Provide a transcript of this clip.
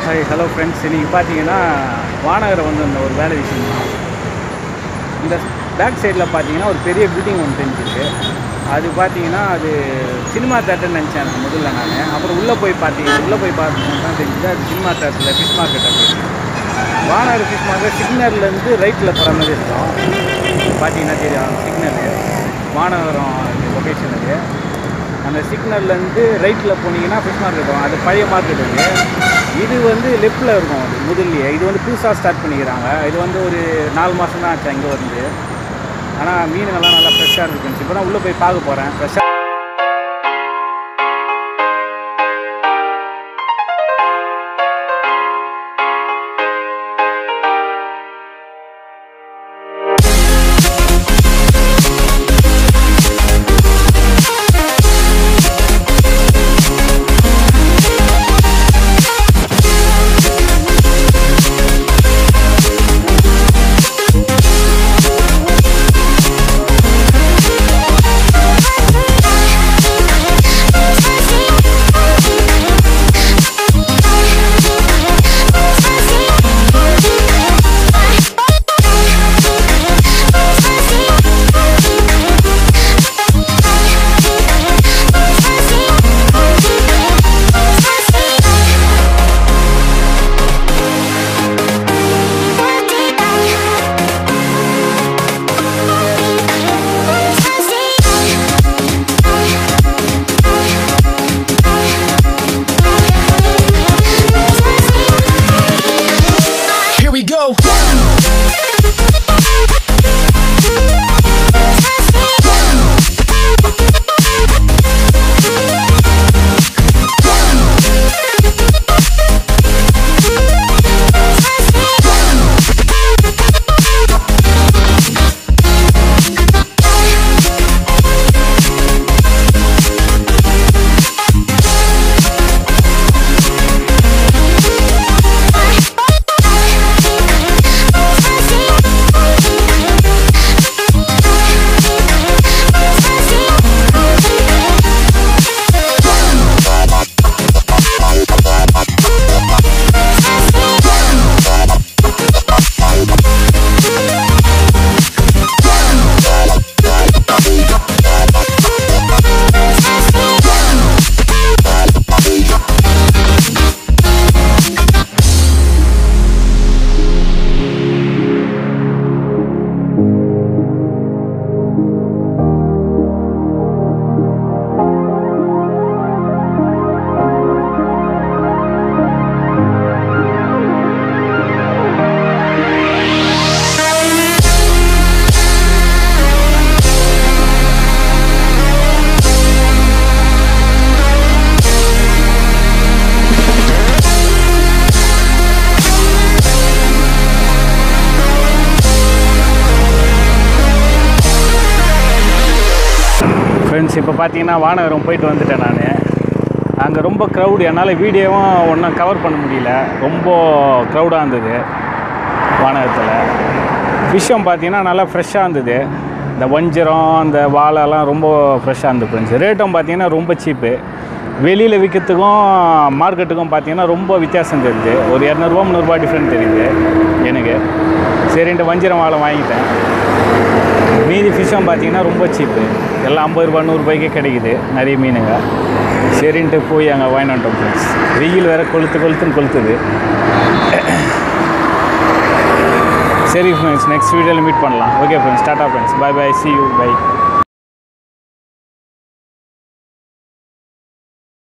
Hi hello friends இன்றைக்கி பார்த்தீங்கன்னா வானகரை வந்து அந்த ஒரு வேலை விஷயம் தான் இந்த பேக் சைடில் பார்த்தீங்கன்னா ஒரு பெரிய பில்டிங் ஒன்று தெரிஞ்சிருக்கு அது பார்த்தீங்கன்னா அது சினிமா தேட்டர்னு நினச்சேன் எனக்கு முதல்ல நான் அப்புறம் உள்ளே போய் பார்த்தீங்கன்னா உள்ளே போய் பார்த்தீங்கன்னா தான் தெரிஞ்சுது அது சினிமா தேட்டரில் ஃபிஷ் மார்க்கெட் அப்படின்னு வானகர் ஃபிஷ் மார்க்கெட் சிக்னல்லேருந்து ரைட்டில் போகிற மாதிரி இருக்கும் பார்த்தீங்கன்னா தெரியும் சிக்னலு வானகரம் லொக்கேஷன் அது அந்த சிக்னல்லேருந்து ரைட்டில் போனீங்கன்னா ஃபிஷ் மார்க்கெட் வரும் அது பழைய மார்க்கெட் அது இது வந்து லெஃப்ட்டில் இருக்கும் அது முதல்லையே இது வந்து புதுசாக ஸ்டார்ட் பண்ணிக்கிறாங்க இது வந்து ஒரு நாலு மாதம் தான் ஆச்சு இங்கே வந்து ஆனால் மீனுங்கள்லாம் நல்லா ஃப்ரெஷ்ஷாக இருக்குது இப்போ தான் உள்ளே போய் பார்க்க போகிறேன் ஃப்ரெஷ்ஷாக Here we go. ஃப்ரெண்ட்ஸ் இப்போ பார்த்தீங்கன்னா வானகரம் போயிட்டு வந்துட்டேன் நான் அங்கே ரொம்ப க்ரௌடு என்னால் வீடியோவும் ஒன்றும் கவர் பண்ண முடியல ரொம்ப க்ரௌடாக இருந்தது வானகத்தில் ஃபிஷ்ஷும் பார்த்தீங்கன்னா நல்லா ஃப்ரெஷ்ஷாக இருந்தது இந்த வஞ்சரம் அந்த வாழைலாம் ரொம்ப ஃப்ரெஷ்ஷாக இருந்தது ஃப்ரெண்ட்ஸ் ரேட்டும் பார்த்தீங்கன்னா ரொம்ப சீப்பு வெளியில் விற்கிறதுக்கும் மார்க்கெட்டுக்கும் பார்த்தீங்கன்னா ரொம்ப வித்தியாசம் தெரியுது ஒரு இரநூறுபா முந்நூறுபா டிஃப்ரெண்ட் தெரியுது எனக்கு சரின்ட்டு வஞ்சிரம் வாழை வாங்கிட்டேன் மீதி ஃபிஷ்ஷும் பார்த்தீங்கன்னா ரொம்ப சீப்பு எல்லாம் ஐம்பது ரூபா நூறுரூபாய்க்கே கிடைக்குது நிறைய மீனுங்க சரின்ட்டு போய் அங்கே வாங்கினோம் ஃப்ரெண்ட்ஸ் வெயில் வேறு கொளுத்து கொளுத்துன்னு கொளுத்துது சரி ஃப்ரெண்ட்ஸ் நெக்ஸ்ட் வீடியோவில் மீட் பண்ணலாம் okay friends tata friends bye bye see you by